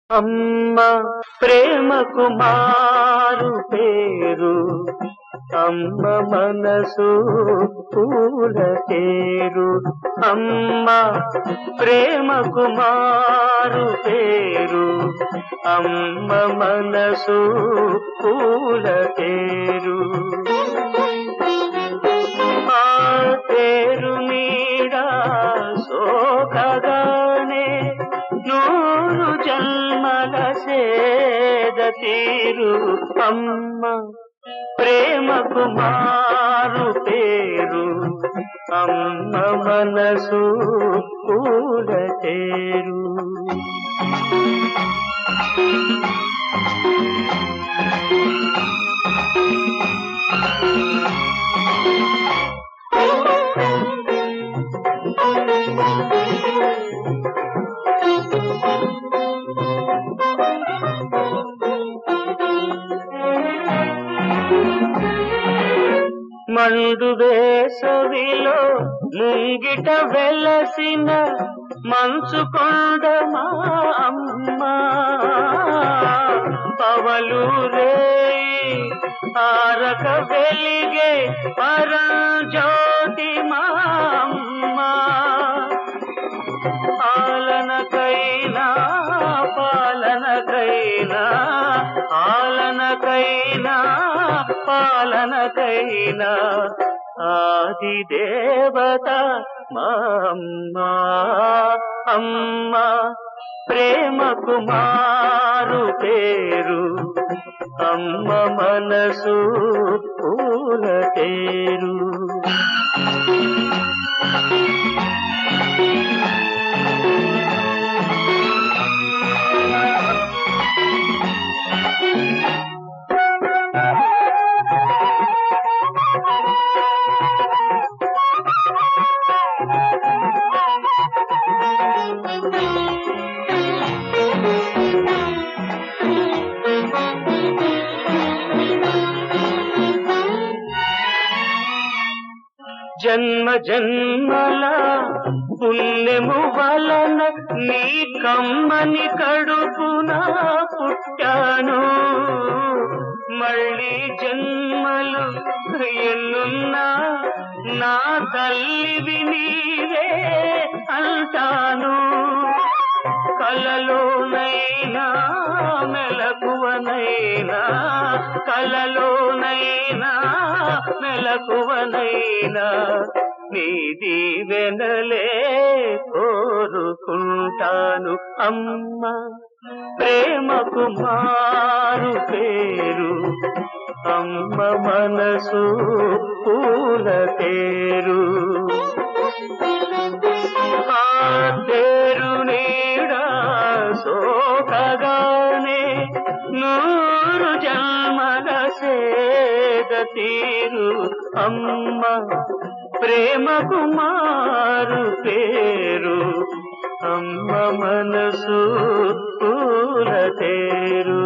అమ్మ ప్రేమకు మారు పేరు అమ్మ మనసు పూల తేరు అమ్మ ప్రేమకు మారు పేరు అమ్మ మనసు పూల తేరు ఆ తేరు నీడ సోకగానే నూరు జన్మల సేద తీరు అమ్మ ప్రేమకు మారు పేరు అమ్మ మనసు పూల తేరు మండు వేసవిలో ముంగిట వెలసిన మంచు కొండ మా అమ్మ పవలు రేయి ఆరక వెలిగే పరంజ్యోతి మా అమ్మ ఆలనకైనా పాలనకైనా ఆలనకైనా పాలనకైనా ఆది దేవత మా అమ్మ అమ్మ ప్రేమకు మారు పేరు అమ్మ మనసు పూల తేరు జన్మ జన్మల పుణ్యము వలన నీ కమ్మని కడుపున పుట్టాను మళ్ళీ జన్మలు ఎన్నున్నా నా తల్లివి నీవే అంటాను కలలోనైనా మెలకువనైనా కలలోనైనా మెలకువనైనా నీ దీవెనలే కోరుకుంటాను అమ్మ ప్రేమకు మారు పేరు అమ్మ మనసు పూల తేరు ఆ తేరు నీడ సోకగానే నూరు జన్మల సేద తీరు అమ్మ ప్రేమకు మారు పేరు అమ్మ మనసు పూల తేరు